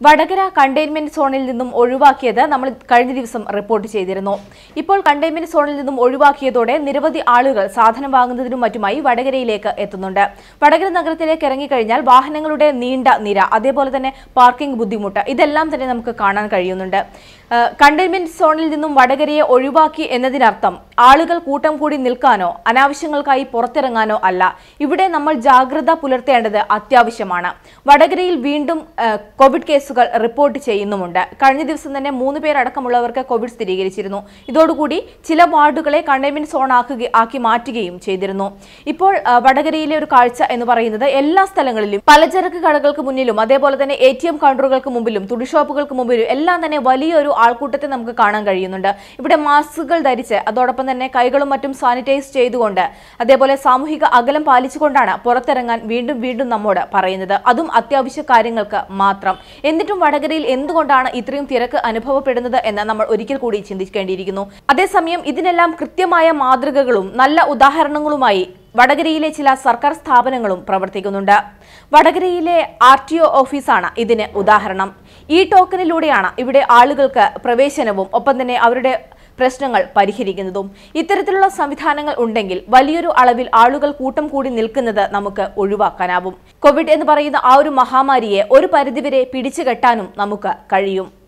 Vadakara containment സോണിൽ നിന്നും ഒഴിവാക്കിയത് നമ്മൾ കഴിഞ്ഞ ദിവസം റിപ്പോർട്ട് ചെയ്തിരുന്നു ഇപ്പോൾ കണ്ടെയ്ൻമെന്റ് സോണിൽ നിന്നും ഒഴിവാക്കിയതോടെ നിരവധി ആളുകൾ സാധനം വാങ്ങുന്നതിനും മറ്റുമായി വടകരയിലേക്ക് എത്തുന്നുണ്ട് വടകര നഗരത്തിലേക്ക് ഇറങ്ങിക്കഴിഞ്ഞാൽ വാഹനങ്ങളുടെ നീണ്ട നിര അതേപോലെ തന്നെ പാർക്കിംഗ് ബുദ്ധിമുട്ട് ഇതെല്ലാം തന്നെ നമുക്ക് കാണാൻ കഴിയുന്നുണ്ട് ഏഹ് കണ്ടെയ്ൻമെന്റ് സോണിൽ നിന്നും വടകരയെ ഒഴിവാക്കി എന്നതിനർത്ഥം ആളുകൾ കൂട്ടം കൂടി നിൽക്കാനോ അനാവശ്യങ്ങൾക്കായി പുറത്തിറങ്ങാനോ അല്ല ഇവിടെ നമ്മൾ ജാഗ്രത പുലർത്തേണ്ടത് അത്യാവശ്യമാണ് വടകരയിൽ വീണ്ടും ഏഹ്, കോവിഡ് കേസുകൾ റിപ്പോർട്ട് ചെയ്യുന്നുമുണ്ട് കഴിഞ്ഞ ദിവസം തന്നെ മൂന്ന് പേരടക്കമുള്ളവർക്ക് കോവിഡ് സ്ഥിരീകരിച്ചിരുന്നു ഇതോടുകൂടി ചില വാർഡുകളെ കണ്ടെയ്ൻമെന്റ് സോൺ ആക്കുക ആക്കി മാറ്റുകയും ചെയ്തിരുന്നു ഇപ്പോൾ ഏഹ്, വടകരയിലെ ഒരു കാഴ്ച എന്ന് പറയുന്നത് എല്ലാ സ്ഥലങ്ങളിലും പലചരക്ക് കടകൾക്ക് മുന്നിലും അതേപോലെ തന്നെ എ ടി എം കൗണ്ടറുകൾക്ക് മുമ്പിലും തുണിഷോപ്പുകൾക്ക് മുമ്പിലും എല്ലാം തന്നെ വലിയൊരു ആൾക്കൂട്ടത്തെ നമുക്ക് കാണാൻ കഴിയുന്നുണ്ട് ഇവിടെ മാസ്കുകൾ ധരിച്ച് അതോടൊപ്പം തന്നെ കൈകളും മറ്റും സാനിറ്റൈസ് ചെയ്തുകൊണ്ട് അതേപോലെ സാമൂഹിക അകലം പാലിച്ചുകൊണ്ടാണ് പുറത്തിറങ്ങാൻ വീണ്ടും വീണ്ടും നമ്മോട് പറയുന്നത് അതും അത്യാവശ്യ കാര്യങ്ങൾക്ക് മാത്രം എന്നിട്ടും വടകരയിൽ എന്തുകൊണ്ടാണ് ഇത്രയും തിരക്ക് അനുഭവപ്പെടുന്നത് എന്ന് നമ്മൾ ഒരിക്കൽ കൂടി ചിന്തിക്കേണ്ടിയിരിക്കുന്നു അതേസമയം ഇതിനെല്ലാം കൃത്യമായ മാതൃകകളും നല്ല ഉദാഹരണങ്ങളുമായി വടകരയിലെ ചില സർക്കാർ സ്ഥാപനങ്ങളും പ്രവർത്തിക്കുന്നുണ്ട് വടകരയിലെ ആർ ടി ഒ ഓഫീസാണ് ഇതിന് ഉദാഹരണം ഈ ടോക്കണിലൂടെയാണ് ഇവിടെ ആളുകൾക്ക് പ്രവേശനവും ഒപ്പം തന്നെ അവരുടെ പ്രശ്നങ്ങൾ പരിഹരിക്കുന്നതും ഇത്തരത്തിലുള്ള സംവിധാനങ്ങൾ ഉണ്ടെങ്കിൽ വലിയൊരു അളവിൽ ആളുകൾ കൂട്ടം കൂടി നിൽക്കുന്നത് നമുക്ക് ഒഴിവാക്കാനാവും കോവിഡ് എന്ന് പറയുന്ന ആ ഒരു മഹാമാരിയെ ഒരു പരിധിവരെ പിടിച്ചുകെട്ടാനും നമുക്ക് കഴിയും